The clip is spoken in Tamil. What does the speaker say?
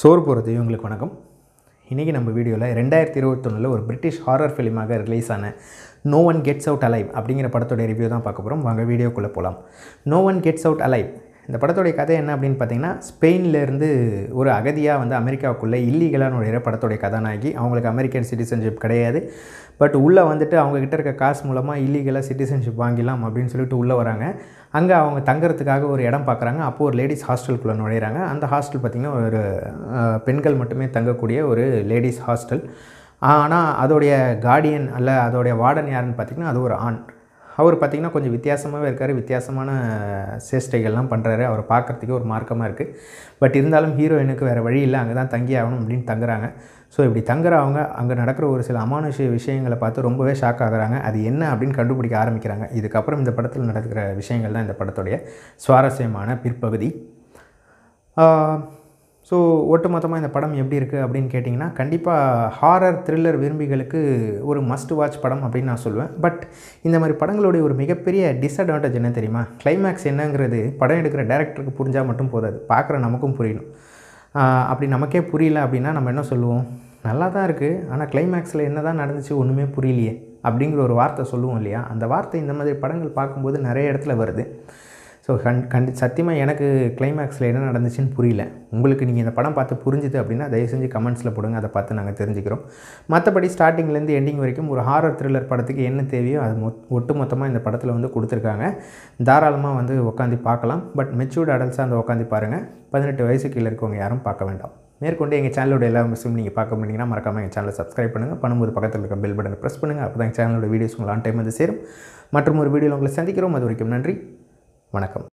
சோறு போகிறது இவங்களுக்கு வணக்கம் இன்றைக்கி நம்ம வீடியோவில் ரெண்டாயிரத்தி இருபத்தொன்னில் ஒரு பிரிட்டிஷ் ஹாரர் ஃபிலிமாக ரிலீஸ் ஆன no one gets out alive அப்படிங்கிற படத்தோடைய ரிவ்யூ தான் பார்க்க போகிறோம் வாங்க வீடியோக்குள்ளே போகலாம் no one gets out alive இந்த படத்தோடைய கதை என்ன அப்படின்னு பார்த்தீங்கன்னா ஸ்பெயின்லேருந்து ஒரு அகதியாக வந்து அமெரிக்காவுக்குள்ளே இல்லீகலாக நுழையிற படத்தோடைய கதாநாயகி அவங்களுக்கு அமெரிக்கன் சிட்டிசன்ஷிப் கிடையாது பட் உள்ளே வந்துட்டு அவங்கக்கிட்ட இருக்க காசு மூலமாக இல்லீகலாக சிட்டிசன்ஷிப் வாங்கிடலாம் அப்படின்னு சொல்லிட்டு உள்ளே வராங்க அங்கே அவங்க தங்குறதுக்காக ஒரு இடம் பார்க்குறாங்க அப்போது ஒரு லேடிஸ் ஹாஸ்டலுக்குள்ளே நுழையிறாங்க அந்த ஹாஸ்டல் பார்த்திங்கன்னா ஒரு அஹ், பெண்கள் மட்டுமே தங்கக்கூடிய ஒரு லேடிஸ் ஹாஸ்டல் ஆனால் அதோடைய கார்டியன் அல்ல அதோடைய வார்டன் யாருன்னு பார்த்திங்கன்னா அது ஒரு ஆண் அவர் பார்த்திங்கன்னா கொஞ்சம் வித்தியாசமாகவே இருக்கார் வித்தியாசமான சேஷ்டைகள்லாம் பண்ணுறாரு அவரை பார்க்குறதுக்கே ஒரு மார்க்கமாக இருக்குது பட் இருந்தாலும் ஹீரோயினுக்கு வேறு வழி இல்லை அங்கே தான் தங்கி ஆகணும் அப்படின்னு தங்குறாங்க ஸோ இப்படி தங்குறவங்க அங்கே நடக்கிற ஒரு சில அமானுஷ்ய விஷயங்களை பார்த்து ரொம்பவே ஷாக் ஆகுறாங்க அது என்ன அப்படின்னு கண்டுபிடிக்க ஆரம்பிக்கிறாங்க இதுக்கப்புறம் இந்த படத்தில் நடக்கிற விஷயங்கள் தான் இந்த படத்துடைய சுவாரஸ்யமான பிற்பகுதி ஸோ ஒட்டுமொத்தமாக இந்த படம் எப்படி இருக்குது அப்படின்னு கேட்டிங்கன்னா கண்டிப்பாக ஹாரர் த்ரில்லர் விரும்பிகளுக்கு ஒரு மஸ்ட் வாட்ச் படம் அப்படின்னு நான் சொல்லுவேன் பட் இந்த மாதிரி படங்களுடைய ஒரு மிகப்பெரிய டிஸ்அட்வான்டேஜ் என்ன தெரியுமா கிளைமேக்ஸ் என்னங்கிறது படம் எடுக்கிற டேரக்டருக்கு புரிஞ்சால் மட்டும் போதாது பார்க்குற நமக்கும் புரியணும் ஆஹ் அப்படி நமக்கே புரியல அப்படின்னா நம்ம என்ன சொல்லுவோம் நல்லா தான் இருக்குது ஆனால் கிளைமேக்ஸில் என்ன தான் நடந்துச்சு ஒன்றுமே புரியலையே அப்படிங்கிற ஒரு வார்த்தை சொல்லுவோம் இல்லையா அந்த வார்த்தை இந்த மாதிரி படங்கள் பார்க்கும்போது நிறைய இடத்துல வருது ஸோ கண் கண்டி சத்தியமாக எனக்கு கிளைமேக்ஸில் என்ன நடந்துச்சுன்னு புரியல உங்களுக்கு நீங்கள் இந்த படம் பார்த்து புரிஞ்சுது அப்படின்னா தயவு செஞ்சு கமெண்ட்ஸில் போடுங்க அதை பார்த்து நாங்கள் தெரிஞ்சுக்கிறோம் மற்றபடி ஸ்டார்டிங்லேருந்து எண்டிங் வரைக்கும் ஒரு ஹாரர் த்ரில்லர் படத்துக்கு என்ன தேவையோ அது மொத் ஒட்டு மொத்தமாக இந்த படத்தில் வந்து கொடுத்துருக்காங்க தாராளமாக வந்து உட்காந்து பார்க்கலாம் பட் மெச்சூர்டு அடல்ட்ஸாக அந்த உட்காந்து பாருங்கள் பதினெட்டு வயசு கீழே இருக்கவங்க யாரும் பார்க்க வேண்டாம் மேற்கொண்டு எங்கள் சேனலோட எல்லா மிஸ்ஸும் நீங்கள் பார்க்க முடியுங்கன்னா மறக்காமல் எங்கள் சேனலை சப்ஸ்கிரைப் பண்ணுங்கள் பண்ணும்போது பக்கத்தில் இருக்க பெல் பட்டனை ப்ரெஸ் பண்ணுங்கள் அப்போ தான் எங்கள் சேனலோட வீடியோஸ் உங்களை ஆன் டைம் வந்து சேரும் மற்றும் ஒரு வீடியோவில் உங்களை சந்திக்கிறோம் அது வரைக்கும் நன்றி வணக்கம்